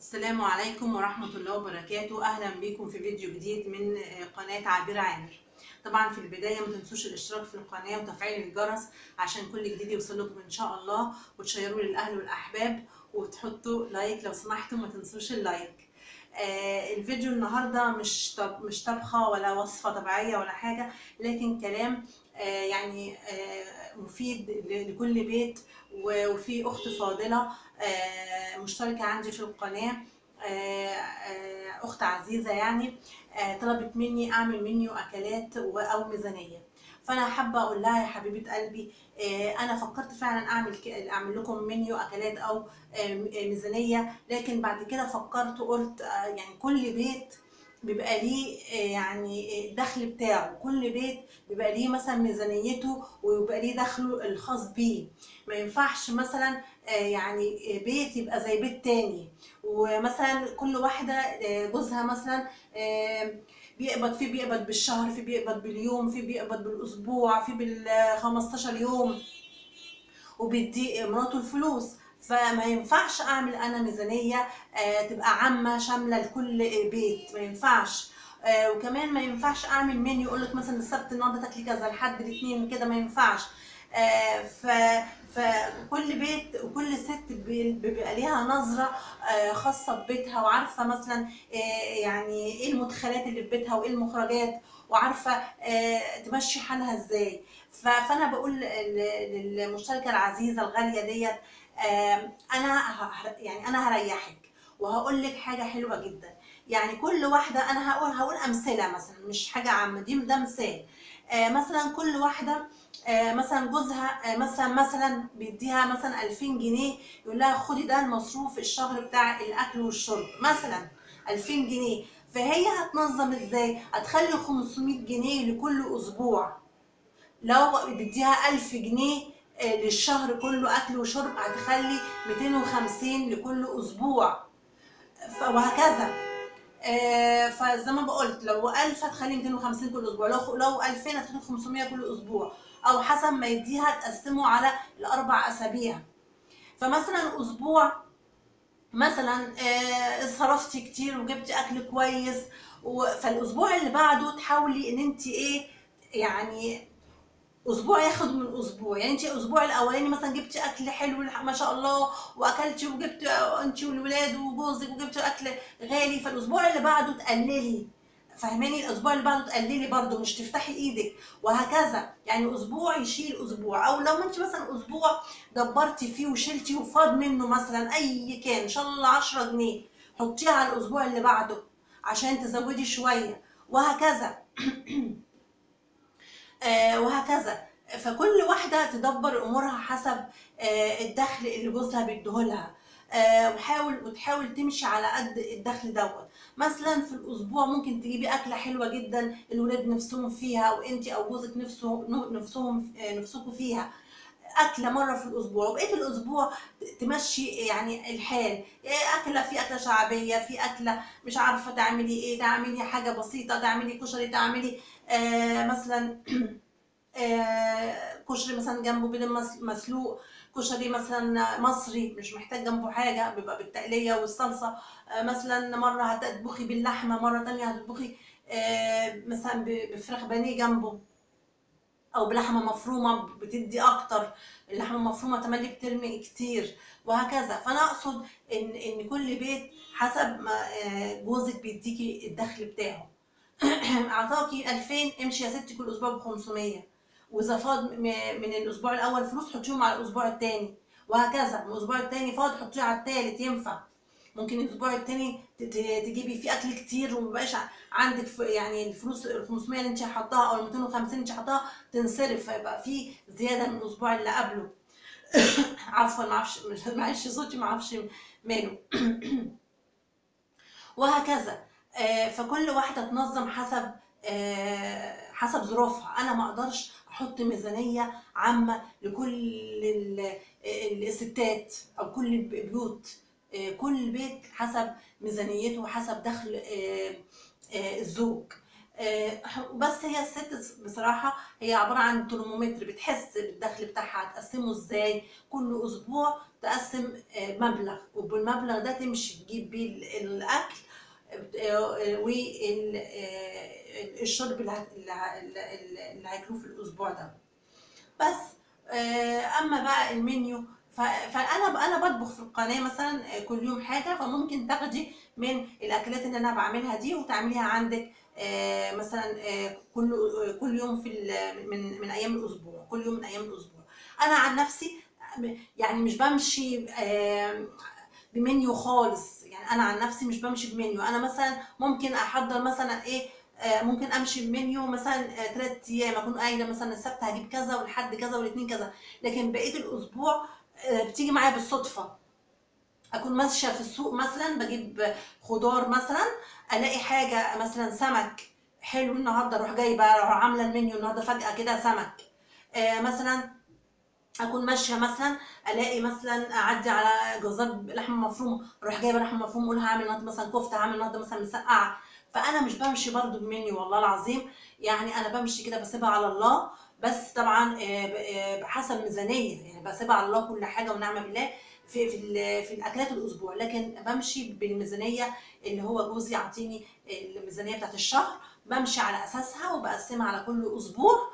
السلام عليكم ورحمة الله وبركاته أهلا بكم في فيديو جديد من قناة عبير عامر طبعا في البداية ما تنسوش الاشتراك في القناة وتفعيل الجرس عشان كل جديد يوصل لكم إن شاء الله وتشيروا للأهل والأحباب وتحطوا لايك لو سمحتوا ما تنسوش اللايك آه الفيديو النهارده مش طب مش طبخه ولا وصفه طبيعيه ولا حاجه لكن كلام آه يعني آه مفيد ل- لكل بيت و- وفي اخت فاضله آه مشتركه عندي في القناه آه، آه، اخت عزيزه يعني آه، طلبت مني اعمل منيو اكلات و- او ميزانيه فانا حابه اقول لها يا حبيبه قلبي آه، انا فكرت فعلا اعمل ك- اعمل لكم منيو اكلات او آه، م- آه، ميزانيه لكن بعد كده فكرت وقلت آه، يعني كل بيت بيبقى ليه آه، يعني الدخل بتاعه كل بيت بيبقى ليه مثلا ميزانيته ويبقى ليه دخله الخاص بيه ما ينفعش مثلا آه، يعني بيت يبقى زي بيت تاني ومثلا كل واحدة آه، جوزها مثلا آه، بيقبض في بيقبض بالشهر في بيقبض باليوم في بيقبض بالأسبوع في بال 15 يوم وبيدي مراته الفلوس فما ينفعش اعمل انا ميزانيه آه، تبقى عامه شامله لكل بيت ما ينفعش آه، وكمان ما ينفعش اعمل منيو يقول لك مثلا السبت النهارده تاكلي كذا لحد الاثنين كده ما ينفعش آه، ف فكل بيت وكل ست بي- بيبقى ليها نظره آه، خاصه ببيتها وعارفه مثلا آه، يعني ايه المدخلات اللي في بيتها وايه المخرجات وعارفه آه، تمشي حالها ازاي ف- فانا بقول لل- للمشتركه العزيزه الغاليه ديت آم، انا ه- يعني انا هريحك وهقول لك حاجه حلوه جدا يعني كل واحده انا هقول هقول امثله مثلا مش حاجه عامه دي ده مثال آه، مثلا كل واحده آه، مثلا جوزها آه، مثلا مثلا بيديها مثلا 2000 جنيه يقول لها خدي ده المصروف الشهر بتاع الاكل والشرب مثلا 2000 جنيه فهي هتنظم ازاي هتخلي 500 جنيه لكل اسبوع لو بديها 1000 جنيه آه، للشهر كله اكل وشرب هتخلي 250 لكل اسبوع ف- وهكذا آه، فزي ما بقولت لو 1000 هتخلي 250 كل اسبوع لو لو 2000 هتخلي 500 كل اسبوع او حسب ما يديها تقسمه على الاربع اسابيع فمثلا اسبوع مثلا آه، صرفتي كتير وجبتي اكل كويس و- فالاسبوع اللي بعده تحاولي ان انت ايه يعني اسبوع ياخد من اسبوع يعني انت الاسبوع الاولاني مثلا جبتي اكل حلو الح- ما شاء الله واكلتي وجبت انت والولاد وجوزك وجبتي اكل غالي فالاسبوع اللي بعده تقللي فاهماني الاسبوع اللي بعده تقللي برده مش تفتحي ايدك وهكذا يعني اسبوع يشيل اسبوع او لو ما انت مثلا اسبوع دبرتي فيه وشلتي وفاض منه مثلا اي كان ان شاء الله 10 جنيه حطيها على الاسبوع اللي بعده عشان تزودي شويه وهكذا آه، وهكذا فكل واحدة تدبر أمورها حسب آه، الدخل اللي جوزها بيديهولها آه، وحاول وتحاول تمشي على قد الدخل دوت مثلا في الاسبوع ممكن تجيبي اكله حلوه جدا الولاد نفسهم فيها وانت او جوزك نفسه نفسهم آه، نفسكم فيها اكله مره في الاسبوع وبقيه الاسبوع تمشي يعني الحال إيه اكله في اكله شعبيه في اكله مش عارفه تعملي ايه تعملي حاجه بسيطه تعملي كشري تعملي آه مثلا آه، كشري مثلا جنبه بيض مس- مسلوق كشري مثلا مصري مش محتاج جنبه حاجه بيبقى بالتقليه والصلصه آه، مثلا مره هتطبخي باللحمه مره تانية هتطبخي آه، مثلا ب- بفراخ بانيه جنبه او بلحمه مفرومه بتدي اكتر اللحمه المفرومه تملي بترمي كتير وهكذا فانا اقصد ان ان كل بيت حسب ما آه، جوزك بيديكي الدخل بتاعه اعطاكي 2000 امشي يا ستي كل اسبوع ب 500 واذا فاض م- من الاسبوع الاول فلوس حطيهم على الاسبوع الثاني وهكذا من الاسبوع الثاني فاض حطيه على الثالث ينفع ممكن الاسبوع الثاني تجيبي فيه اكل كتير ومبقاش ع- عندك ف- يعني الفلوس ال 500 اللي انت حطاها او ال 250 اللي انت حطاها تنصرف فيبقى في زياده من الاسبوع اللي قبله عفوا معرفش مش- معلش صوتي معرفش ماله وهكذا آه، فكل واحده تنظم حسب آه، حسب ظروفها انا ما اقدرش احط ميزانيه عامه لكل ال- ال- الستات او كل البيوت آه، كل بيت حسب ميزانيته وحسب دخل آه، آه، الزوج آه، بس هي الست بصراحة هي عبارة عن ترمومتر بتحس بالدخل بتاعها هتقسمه ازاي كل اسبوع تقسم آه، مبلغ وبالمبلغ ده تمشي تجيب بيه ال- الاكل والشرب اللي هت- اللي ه- اللي اللي هياكلوه في الاسبوع ده بس آه، اما بقى المنيو ف- فانا انا بطبخ في القناه مثلا آه، كل يوم حاجه فممكن تاخدي من الاكلات اللي انا بعملها دي وتعمليها عندك آه، مثلا آه، كل آه، كل يوم في ال- من من ايام الاسبوع كل يوم من ايام الاسبوع انا عن نفسي يعني مش بمشي آه، بمنيو خالص يعني انا عن نفسي مش بمشي بمنيو انا مثلا ممكن احضر مثلا ايه آه، ممكن امشي بمنيو مثلا ثلاث ايام اكون قايله مثلا السبت هجيب كذا والحد كذا والاثنين كذا لكن بقيه الاسبوع آه، بتيجي معايا بالصدفه اكون ماشيه في السوق مثلا بجيب خضار مثلا الاقي حاجه مثلا سمك حلو النهارده اروح جايبه اروح عامله المنيو النهارده فجاه كده سمك آه مثلا اكون ماشيه مثلا الاقي مثلا اعدي على جزار لحمه مفرومه اروح جايبه لحمه مفرومه اقول هعمل النهارده مثلا كفته هعمل النهارده مثلا مسقعه فانا مش بمشي برضو بمنيو والله العظيم يعني انا بمشي كده بسيبها على الله بس طبعا آه، ب- آه، بحسب ميزانيه يعني بسيبها على الله كل حاجه ونعم بالله في في ال- في الاكلات الاسبوع لكن بمشي بالميزانيه اللي هو جوزي يعطيني الميزانيه بتاعت الشهر بمشي على اساسها وبقسمها على كل اسبوع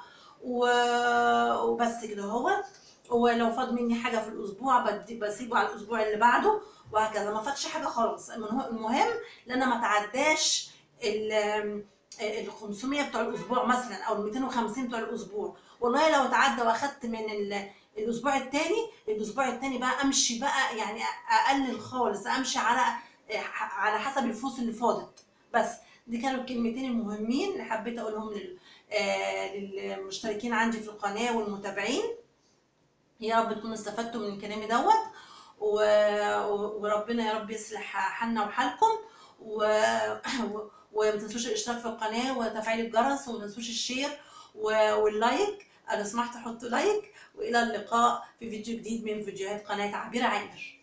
و- وبس كده هو ولو فاض مني حاجه في الاسبوع بدي بسيبه على الاسبوع اللي بعده وهكذا ما فاتش حاجه خالص المه- المهم ان انا ما تعداش ال ال 500 بتوع الاسبوع مثلا او ال 250 بتوع الاسبوع والله لو اتعدى واخدت من ال الاسبوع التاني الاسبوع التاني بقى امشي بقى يعني اقلل خالص امشي على على حسب الفلوس اللي فاضت بس دي كانوا الكلمتين المهمين اللي حبيت اقولهم لل آه، للمشتركين عندي في القناه والمتابعين يا رب تكونوا استفدتوا من كلامي دوت و... و- وربنا يا رب يصلح حالنا وحالكم و... و- وما تنسوش الاشتراك في القناه وتفعيل الجرس وما تنسوش الشير و... واللايك لو سمحتوا حطوا لايك والى اللقاء في فيديو جديد من فيديوهات قناه عبير عامر